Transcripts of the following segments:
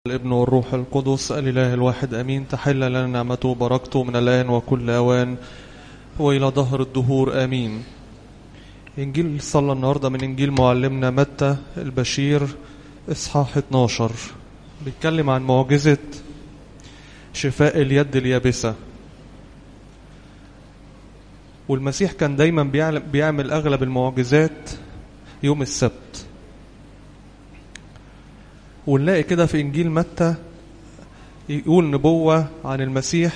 الابن والروح القدس الإله الواحد أمين تحل لنا نعمته وبركته من الآن وكل أوان وإلى ظهر الدهور آمين إنجيل صلى النهاردة من إنجيل معلمنا متى البشير إصحاح 12 بيتكلم عن معجزة شفاء اليد اليابسة والمسيح كان دايما بيعمل, بيعمل أغلب المعجزات يوم السبت ونلاقي كده في إنجيل متى يقول نبوة عن المسيح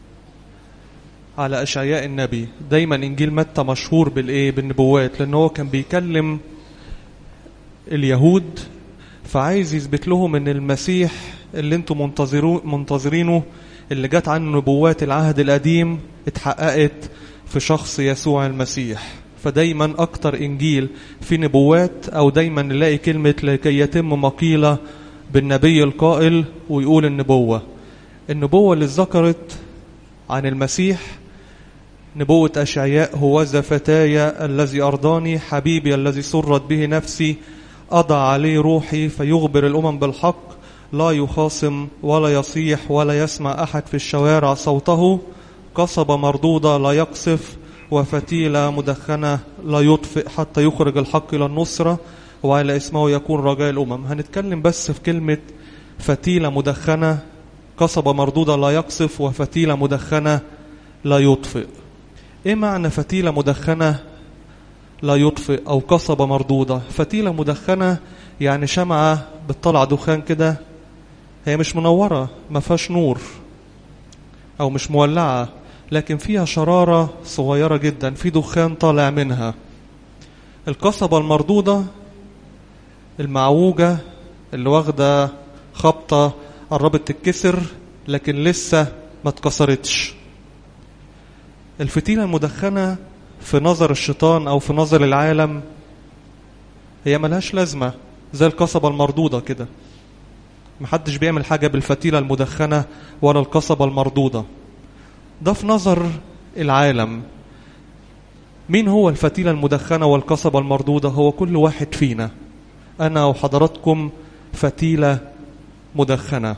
على أشعياء النبي دايما إنجيل متى مشهور بالإيه بالنبوات لأن هو كان بيكلم اليهود فعايز يثبت لهم ان المسيح اللي انتم منتظرينه اللي جت عنه نبوات العهد القديم اتحققت في شخص يسوع المسيح فدايما اكتر انجيل في نبوات او دايما نلاقي كلمة لكي يتم مقيلة بالنبي القائل ويقول النبوة النبوة اللي ذكرت عن المسيح نبوة أشعياء هو فتاي الذي أرضاني حبيبي الذي سرت به نفسي أضع عليه روحي فيخبر الأمم بالحق لا يخاصم ولا يصيح ولا يسمع أحد في الشوارع صوته قصبة مردودة لا يقصف وفتيلة مدخنة لا يطفئ حتى يخرج الحق إلى النصرة وعلى اسمه يكون رجاء الأمم هنتكلم بس في كلمة فتيلة مدخنة قصبة مردودة لا يقصف وفتيلة مدخنة لا يطفئ ايه معنى فتيلة مدخنة لا يطفئ او قصبة مردودة فتيلة مدخنة يعني شمعة بتطلع دخان كده هي مش منورة ما فيهاش نور او مش مولعة لكن فيها شرارة صغيرة جدا في دخان طالع منها القصبة المردودة المعوجة اللي واخدة خبطة قربت تتكسر لكن لسه ما اتكسرتش الفتيلة المدخنة في نظر الشيطان او في نظر العالم هي ملهاش لازمة زي القصبة المردودة كده محدش بيعمل حاجة بالفتيلة المدخنة ولا القصبة المردودة ده في نظر العالم مين هو الفتيلة المدخنة والقصبة المردودة هو كل واحد فينا أنا وحضراتكم فتيلة مدخنة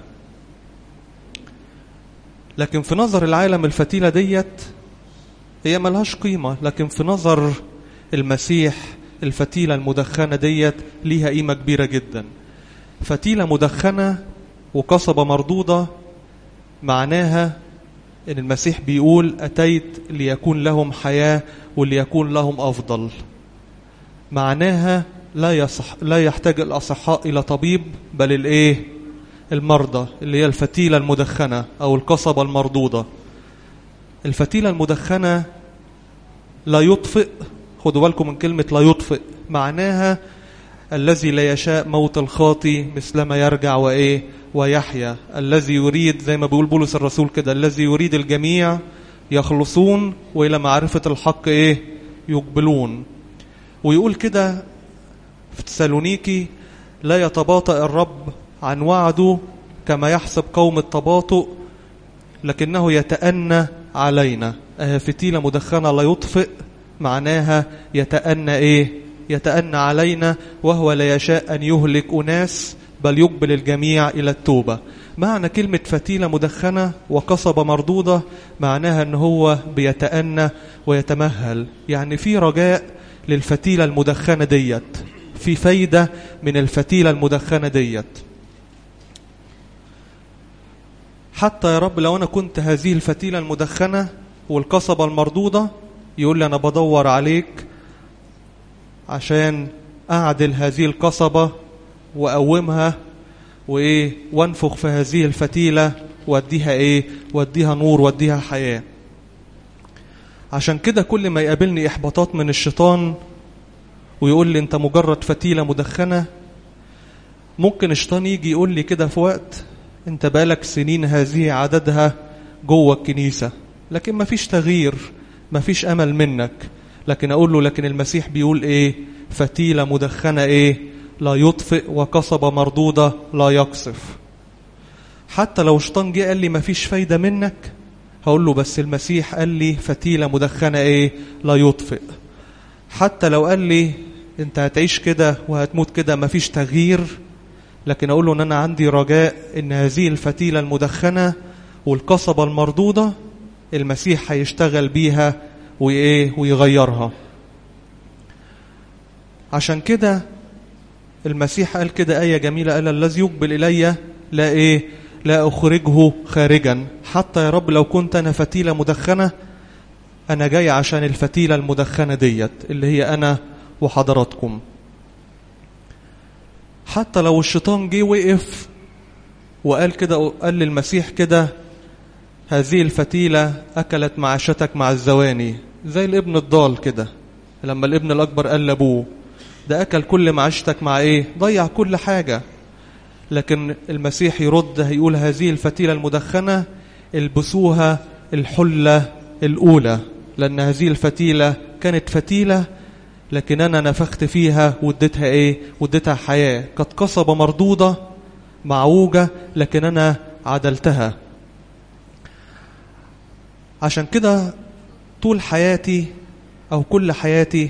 لكن في نظر العالم الفتيلة ديت هي ملهاش قيمة لكن في نظر المسيح الفتيلة المدخنة ديت ليها قيمة كبيرة جدا فتيلة مدخنة وقصبة مردودة معناها ان المسيح بيقول اتيت ليكون لهم حياة وليكون لهم افضل معناها لا يصح لا يحتاج الاصحاء الى طبيب بل الايه المرضى اللي هي الفتيلة المدخنة او القصبة المردودة الفتيلة المدخنة لا يطفئ خدوا بالكم من كلمة لا يطفئ معناها الذي لا يشاء موت الخاطي مثلما يرجع وإيه ويحيا الذي يريد زي ما بيقول بولس الرسول كده الذي يريد الجميع يخلصون وإلى معرفة الحق إيه يقبلون ويقول كده في تسالونيكي لا يتباطأ الرب عن وعده كما يحسب قوم التباطؤ لكنه يتأنى علينا اه فتيلة مدخنة لا يطفئ معناها يتأنى ايه يتأنى علينا وهو لا يشاء أن يهلك أناس بل يقبل الجميع إلى التوبة معنى كلمة فتيلة مدخنة وقصبة مردودة معناها أن هو بيتأنى ويتمهل يعني في رجاء للفتيلة المدخنة ديت في فايدة من الفتيلة المدخنة ديت حتى يا رب لو أنا كنت هذه الفتيلة المدخنة والقصبة المردودة يقول لي أنا بدور عليك عشان أعدل هذه القصبة وأقومها وإيه وانفخ في هذه الفتيلة واديها إيه واديها نور واديها حياة عشان كده كل ما يقابلني إحباطات من الشيطان ويقول لي أنت مجرد فتيلة مدخنة ممكن الشيطان يجي يقول لي كده في وقت انت بالك سنين هذه عددها جوه الكنيسة لكن ما فيش تغيير ما فيش أمل منك لكن أقول له لكن المسيح بيقول إيه فتيلة مدخنة إيه لا يطفئ وقصبة مردودة لا يقصف حتى لو شيطان جه قال لي ما فيش فايدة منك هقول له بس المسيح قال لي فتيلة مدخنة إيه لا يطفئ حتى لو قال لي انت هتعيش كده وهتموت كده ما فيش تغيير لكن اقول له ان انا عندي رجاء ان هذه الفتيله المدخنه والقصبه المردوده المسيح هيشتغل بيها وايه ويغيرها عشان كده المسيح قال كده آية جميلة قال الذي يقبل إلي لا إيه لا أخرجه خارجا حتى يا رب لو كنت أنا فتيلة مدخنة أنا جاي عشان الفتيلة المدخنة ديت اللي هي أنا وحضراتكم حتى لو الشيطان جه وقف وقال كده قال للمسيح كده هذه الفتيلة أكلت معاشتك مع الزواني زي الابن الضال كده لما الابن الأكبر قال لأبوه ده أكل كل معاشتك مع إيه ضيع كل حاجة لكن المسيح يرد هيقول هذه الفتيلة المدخنة البسوها الحلة الأولى لأن هذه الفتيلة كانت فتيلة لكن أنا نفخت فيها واديتها إيه واديتها حياة كانت قصبة مردودة معوجة لكن أنا عدلتها عشان كده طول حياتي أو كل حياتي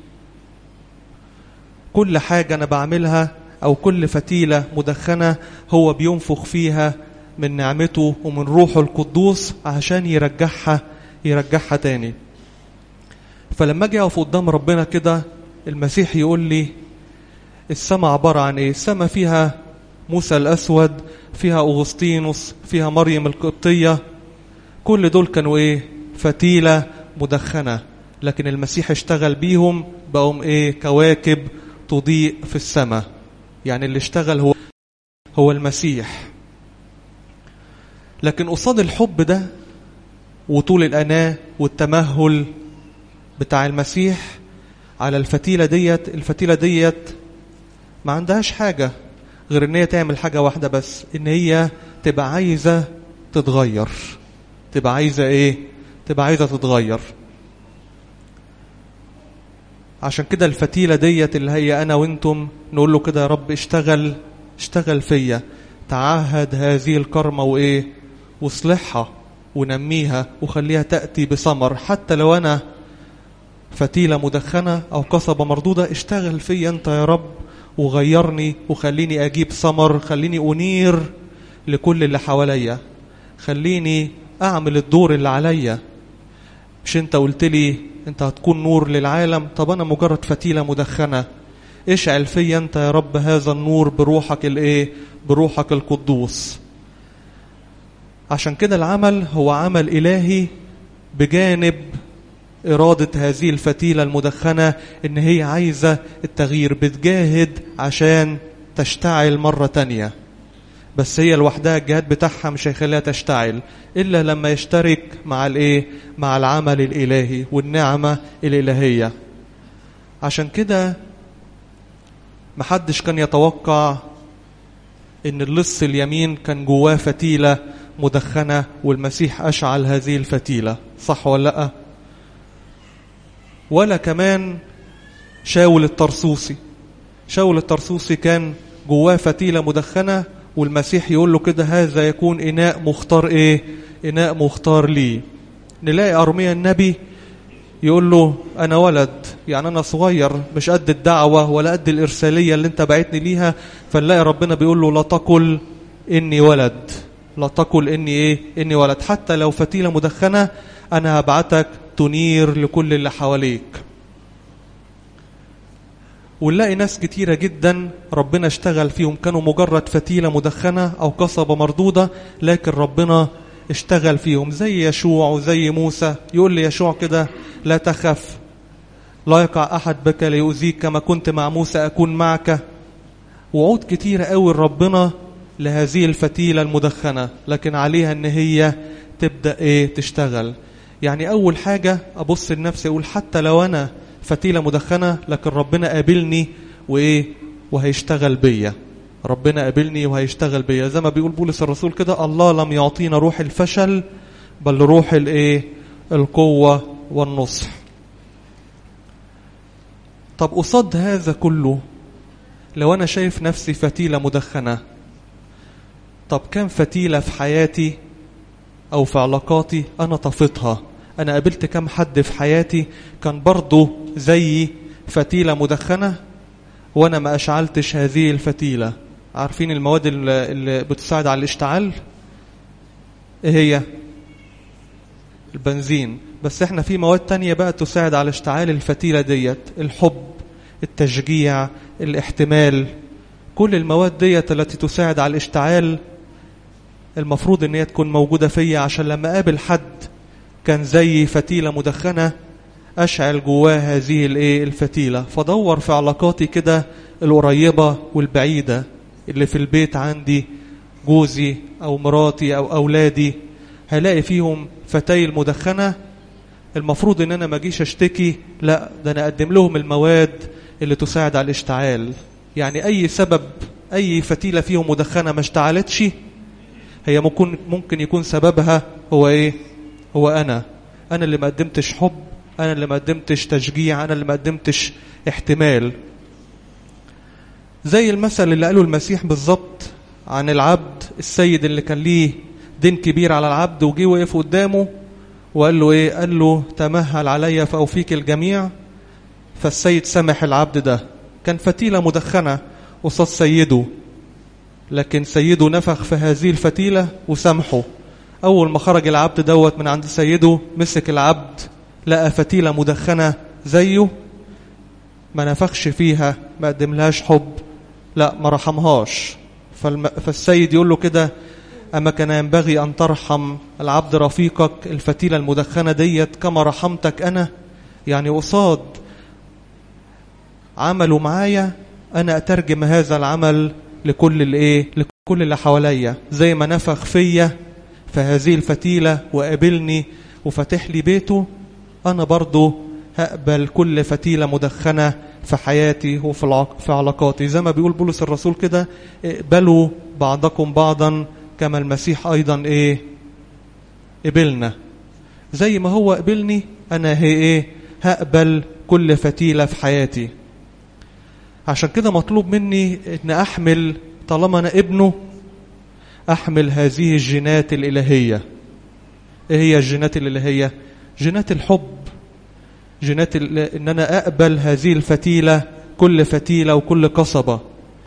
كل حاجة أنا بعملها أو كل فتيلة مدخنة هو بينفخ فيها من نعمته ومن روحه القدوس عشان يرجعها يرجعها تاني فلما اجي اقف قدام ربنا كده المسيح يقول لي السماء عبارة عن ايه السماء فيها موسى الأسود فيها أغسطينوس فيها مريم القبطية كل دول كانوا ايه فتيلة مدخنة لكن المسيح اشتغل بيهم بقوا ايه كواكب تضيء في السماء يعني اللي اشتغل هو هو المسيح لكن قصاد الحب ده وطول الأناة والتمهل بتاع المسيح على الفتيلة ديت الفتيلة ديت ما عندهاش حاجة غير ان هي تعمل حاجة واحدة بس ان هي تبقى عايزة تتغير تبقى عايزة ايه تبقى عايزة تتغير عشان كده الفتيلة ديت اللي هي انا وانتم نقول له كده يا رب اشتغل اشتغل فيا تعهد هذه الكرمة وايه واصلحها ونميها وخليها تأتي بثمر حتى لو انا فتيلة مدخنة أو قصبة مردودة اشتغل فيا أنت يا رب وغيرني وخليني أجيب ثمر خليني أنير لكل اللي حواليا خليني أعمل الدور اللي عليا مش أنت قلت لي أنت هتكون نور للعالم طب أنا مجرد فتيلة مدخنة اشعل فيا أنت يا رب هذا النور بروحك الإيه بروحك القدوس عشان كده العمل هو عمل إلهي بجانب إرادة هذه الفتيلة المدخنة إن هي عايزة التغيير بتجاهد عشان تشتعل مرة تانية بس هي لوحدها الجهاد بتاعها مش هيخليها تشتعل إلا لما يشترك مع الإيه؟ مع العمل الإلهي والنعمة الإلهية عشان كده محدش كان يتوقع إن اللص اليمين كان جواه فتيلة مدخنة والمسيح أشعل هذه الفتيلة صح ولا لأ؟ ولا كمان شاول الطرسوسي شاول الطرسوسي كان جواه فتيلة مدخنة والمسيح يقول له كده هذا يكون إناء مختار إيه إناء مختار لي نلاقي أرميا النبي يقول له أنا ولد يعني أنا صغير مش قد الدعوة ولا قد الإرسالية اللي أنت بعتني ليها فنلاقي ربنا بيقول له لا تقل إني ولد لا تقل إني إيه إني ولد حتى لو فتيلة مدخنة أنا هبعتك تنير لكل اللي حواليك ونلاقي ناس كتيرة جدا ربنا اشتغل فيهم كانوا مجرد فتيلة مدخنة أو قصبة مردودة لكن ربنا اشتغل فيهم زي يشوع وزي موسى يقول لي يشوع كده لا تخف لا يقع أحد بك ليؤذيك كما كنت مع موسى أكون معك وعود كتيرة قوي ربنا لهذه الفتيلة المدخنة لكن عليها ان هي تبدأ ايه تشتغل يعني أول حاجة أبص لنفسي أقول حتى لو أنا فتيلة مدخنة لكن ربنا قابلني وإيه وهيشتغل بيا ربنا قابلني وهيشتغل بيا زي ما بيقول بولس الرسول كده الله لم يعطينا روح الفشل بل روح الايه القوة والنصح طب قصاد هذا كله لو أنا شايف نفسي فتيلة مدخنة طب كم فتيلة في حياتي أو في علاقاتي أنا طفتها أنا قابلت كم حد في حياتي كان برضه زي فتيلة مدخنة وأنا ما أشعلتش هذه الفتيلة عارفين المواد اللي اللي بتساعد على الاشتعال ايه هي البنزين بس احنا في مواد تانية بقى تساعد على اشتعال الفتيلة ديت الحب التشجيع الاحتمال كل المواد ديت التي تساعد على الاشتعال المفروض ان هي تكون موجودة فيا عشان لما اقابل حد كان زي فتيلة مدخنة اشعل جواه هذه الايه الفتيلة فدور في علاقاتي كده القريبة والبعيدة اللي في البيت عندي جوزي او مراتي او اولادي هلاقي فيهم فتايل مدخنة المفروض ان انا ما اجيش اشتكي لا ده انا اقدم لهم المواد اللي تساعد على الاشتعال يعني اي سبب اي فتيلة فيهم مدخنة ما اشتعلتش هي ممكن ممكن يكون سببها هو ايه هو انا انا اللي ما قدمتش حب انا اللي ما قدمتش تشجيع انا اللي ما قدمتش احتمال زي المثل اللي قاله المسيح بالظبط عن العبد السيد اللي كان ليه دين كبير على العبد وجي وقف قدامه وقال له ايه قال له تمهل علي فاوفيك الجميع فالسيد سمح العبد ده كان فتيله مدخنه قصاد سيده لكن سيده نفخ في هذه الفتيله وسامحه اول ما خرج العبد دوت من عند سيده مسك العبد لقى فتيله مدخنه زيه ما نفخش فيها ما قدملهاش حب لا ما رحمهاش فالم... فالسيد يقول له كده أما كان ينبغي أن ترحم العبد رفيقك الفتيلة المدخنة ديت كما رحمتك أنا يعني قصاد عملوا معايا أنا أترجم هذا العمل لكل الإيه لكل اللي حواليا زي ما نفخ فيا في هذه الفتيلة وقابلني وفتح لي بيته أنا برضو هقبل كل فتيلة مدخنة في حياتي وفي العق... في علاقاتي زي ما بيقول بولس الرسول كده اقبلوا بعضكم بعضا كما المسيح أيضا إيه قبلنا زي ما هو قبلني أنا هي إيه هقبل كل فتيلة في حياتي عشان كده مطلوب مني أن أحمل طالما أنا ابنه أحمل هذه الجينات الإلهية إيه هي الجينات الإلهية جينات الحب جينات ان انا اقبل هذه الفتيله كل فتيله وكل قصبه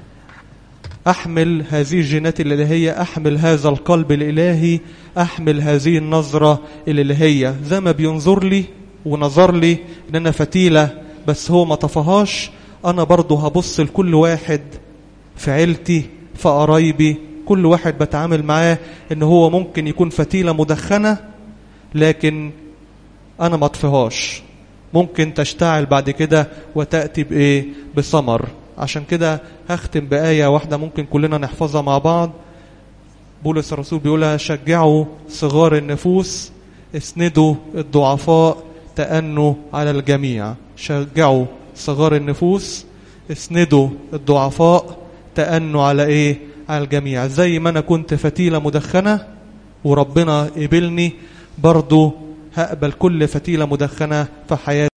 احمل هذه الجينات الالهيه احمل هذا القلب الالهي احمل هذه النظره الالهيه زي ما بينظر لي ونظر لي ان انا فتيله بس هو ما طفهاش انا برضه هبص لكل واحد في عيلتي في قرايبي كل واحد بتعامل معاه ان هو ممكن يكون فتيله مدخنه لكن انا ما اطفهاش ممكن تشتعل بعد كده وتأتي بإيه بثمر عشان كده هختم بآية واحدة ممكن كلنا نحفظها مع بعض بولس الرسول بيقولها شجعوا صغار النفوس اسندوا الضعفاء تأنوا على الجميع شجعوا صغار النفوس اسندوا الضعفاء تأنوا على ايه على الجميع زي ما انا كنت فتيلة مدخنة وربنا قبلني برضو هقبل كل فتيلة مدخنة في حياتي